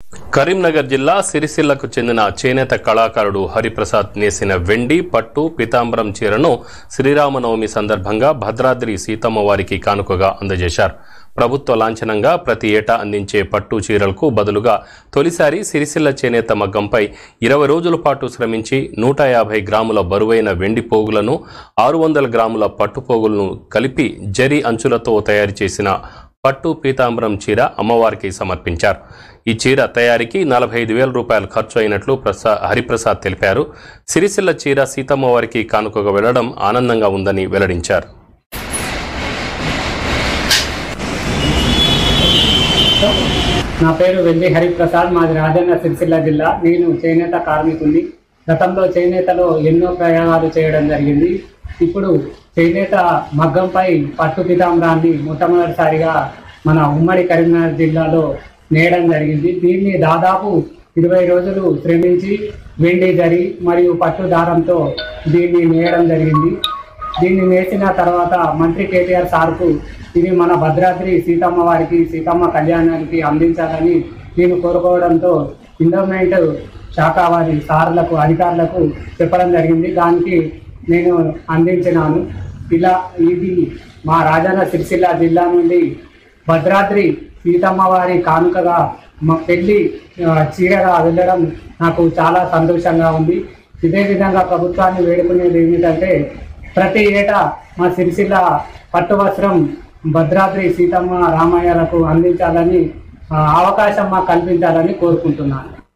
కరీంనగర్ జిల్లా సిరిసిల్లకు చెందిన చేనేత కళాకారుడు హరిప్రసాద్ నేసిన వెండి పట్టు పితాంబరం చీరను శ్రీరామనవమి సందర్భంగా భద్రాద్రి సీతమ్మ వారికి కానుకగా అందజేశారు ప్రభుత్వ లాంఛనంగా ప్రతి ఏటా అందించే పట్టు చీరలకు బదులుగా తొలిసారి సిరిసిల్ల చేనేత మగ్గంపై ఇరవై రోజుల పాటు శ్రమించి నూట యాభై గ్రాముల బరువైన వెండి పోగులను ఆరు వందల గ్రాముల పట్టు పోగులను కలిపి జరి అంచులతో తయారు చేసిన పట్టు పీతాంబరం చీర అమ్మవారికి సమర్పించారు ఈ చీర తయారీకి నలభై ఐదు వేల రూపాయలు ఖర్చు అయినట్లు ప్రసా హరిప్రసాద్ తెలిపారు సిరిసిల్ల చీర సీతమ్మ వారికి కానుకగా వెళ్లడం ఆనందంగా ఉందని వెల్లడించారు నా పేరు వెల్లి హరిప్రసాద్ మాది రాజన్న సిరిసిల్ల జిల్లా నేను చేనేత కార్మికుడిని గతంలో చేనేతలో ఎన్నో ప్రయోగాలు చేయడం జరిగింది ఇప్పుడు చేనేత మగ్గంపై పట్టు పితాంబరాన్ని మొట్టమొదటిసారిగా మన ఉమ్మడి కరీంనగర్ జిల్లాలో నేయడం జరిగింది దీన్ని దాదాపు ఇరవై రోజులు శ్రమించి వెండి జరి మరియు పట్టు దారంతో దీన్ని నేయడం జరిగింది దీన్ని నేసిన తర్వాత మంత్రి కేటీఆర్ సార్కు ఇది మన భద్రాద్రి సీతమ్మ వారికి సీతమ్మ కళ్యాణానికి అందించాలని నేను కోరుకోవడంతో ఎండోమెంట్ శాఖ వారి సార్లకు అధికారులకు చెప్పడం జరిగింది దానికి నేను అందించినాను ఇలా ఇది మా రాజన్న సిరిసిల్ల జిల్లా నుండి భద్రాద్రి సీతమ్మ వారి కానుకగా మా పెళ్లి ఆ, చీరగా వెళ్ళడం నాకు చాలా సంతోషంగా ఉంది ఇదే విధంగా ప్రభుత్వాన్ని వేడుకునేది ఏమిటంటే ప్రతి ఏటా మా సిరిసిల్ల పట్టు వస్త్రం భద్రాద్రి సీతమ్మ రామయ్యలకు అందించాలని ఆ, అవకాశం మాకు కల్పించాలని కోరుకుంటున్నాను